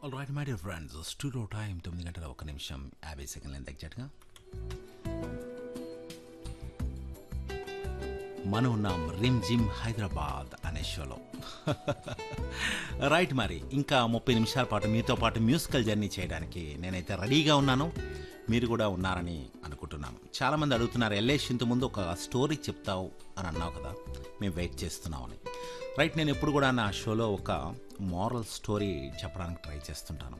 all right my dear friends studio time తొమ్మిది గంటల ఒక నిమిషం యాభై సెకండ్లు ఎంత ఎగ్జాక్ట్గా మనం ఉన్నాం రిమ్ జిమ్ హైదరాబాద్ అనే షోలో రైట్ మరి ఇంకా ముప్పై నిమిషాల పాటు మీతో పాటు మ్యూజికల్ జర్నీ చేయడానికి నేనైతే రెడీగా ఉన్నాను మీరు కూడా ఉన్నారని అనుకుంటున్నాను చాలామంది అడుగుతున్నారు ఎల్ఏష్ ఇంత ముందు ఒక స్టోరీ చెప్తావు అని అన్నావు కదా మేము వెయిట్ చేస్తున్నామని రైట్ నేను ఎప్పుడు కూడా నా షోలో ఒక మారల్ స్టోరీ చెప్పడానికి ట్రై చేస్తుంటాను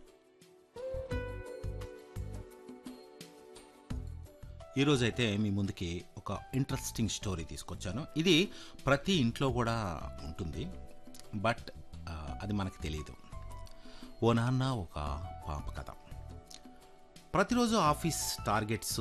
ఈరోజైతే మీ ముందుకి ఒక ఇంట్రెస్టింగ్ స్టోరీ తీసుకొచ్చాను ఇది ప్రతి ఇంట్లో కూడా ఉంటుంది బట్ ఆ, అది మనకు తెలియదు ఓ నాన్న ఒక పాప కథ ప్రతిరోజు office targets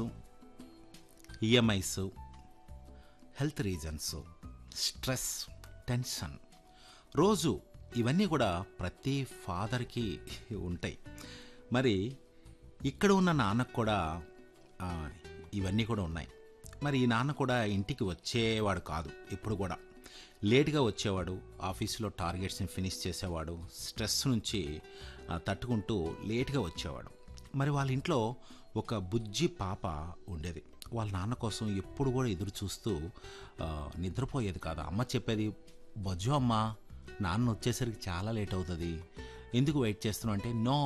EMIs health reasons stress tension రోజు ఇవన్నీ కూడా ప్రతి ఫాదర్కి ఉంటాయి మరి ఇక్కడ ఉన్న నాన్నకు కూడా ఆ, ఇవన్నీ కూడా ఉన్నాయి మరి ఈ నాన్న కూడా ఇంటికి వచ్చేవాడు కాదు ఎప్పుడు కూడా లేట్గా వచ్చేవాడు ఆఫీసులో టార్గెట్స్ని ఫినిష్ చేసేవాడు స్ట్రెస్ నుంచి ఆ, తట్టుకుంటూ లేట్గా వచ్చేవాడు మరి వాళ్ళ ఇంట్లో ఒక బుజ్జి పాప ఉండేది వాళ్ళ నాన్న కోసం ఎప్పుడు కూడా ఎదురు చూస్తూ ఆ, నిద్రపోయేది కాదు అమ్మ చెప్పేది బజ్జు అమ్మ నాన్న వచ్చేసరికి చాలా లేట్ అవుతుంది ఎందుకు వెయిట్ చేస్తున్నావు అంటే నో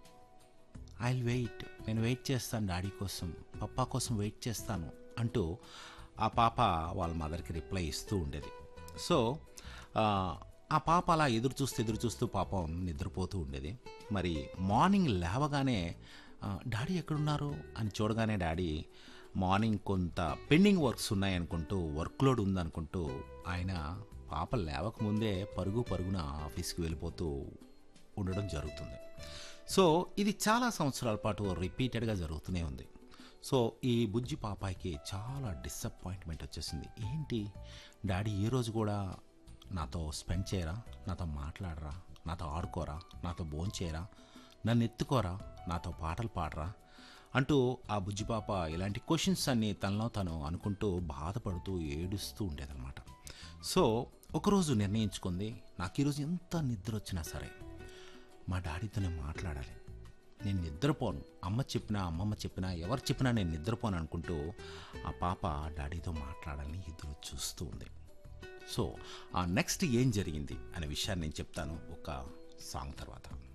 ఐ వెయిట్ నేను వెయిట్ చేస్తాను డాడీ కోసం పప్పా కోసం వెయిట్ చేస్తాను అంటూ ఆ పాప వాళ్ళ మదర్కి రిప్లై ఇస్తూ ఉండేది సో ఆ, ఆ పాప అలా ఎదురు చూస్తూ ఎదురు చూస్తూ పాపం నిద్రపోతూ ఉండేది మరి మార్నింగ్ లేవగానే ఆ, డాడీ ఎక్కడున్నారు అని చూడగానే డాడీ మార్నింగ్ కొంత పెండింగ్ వర్క్స్ ఉన్నాయనుకుంటూ వర్క్ లోడ్ ఉందనుకుంటూ ఆయన పాప లేవకముందే పరుగు పరుగున ఆఫీస్కి వెళ్ళిపోతూ ఉండడం జరుగుతుంది సో ఇది చాలా సంవత్సరాల పాటు రిపీటెడ్గా జరుగుతూనే ఉంది సో ఈ బుజ్జి పాపాయికి చాలా డిసప్పాయింట్మెంట్ వచ్చేసింది ఏంటి డాడీ ఏ రోజు కూడా నాతో స్పెండ్ చేయరా నాతో మాట్లాడరా నాతో ఆడుకోరా నాతో భోంచేయరా నన్ను ఎత్తుకోరా నాతో పాటలు పాడరా అంటూ ఆ బుజ్జి పాప ఇలాంటి క్వశ్చన్స్ అన్ని తనలో తను అనుకుంటూ బాధపడుతూ ఏడుస్తూ ఉండేదన్నమాట సో ఒకరోజు నిర్ణయించుకుంది నాకు ఈరోజు ఎంత నిద్ర వచ్చినా సరే మా డాడీతో నేను మాట్లాడాలి నేను నిద్రపోను అమ్మ చెప్పినా అమ్మమ్మ చెప్పినా ఎవరు చెప్పినా నేను నిద్రపోను అనుకుంటూ ఆ పాప డాడీతో మాట్లాడాలని ఎదురు చూస్తూ ఉంది సో ఆ నెక్స్ట్ ఏం జరిగింది అనే విషయాన్ని నేను చెప్తాను ఒక సాంగ్ తర్వాత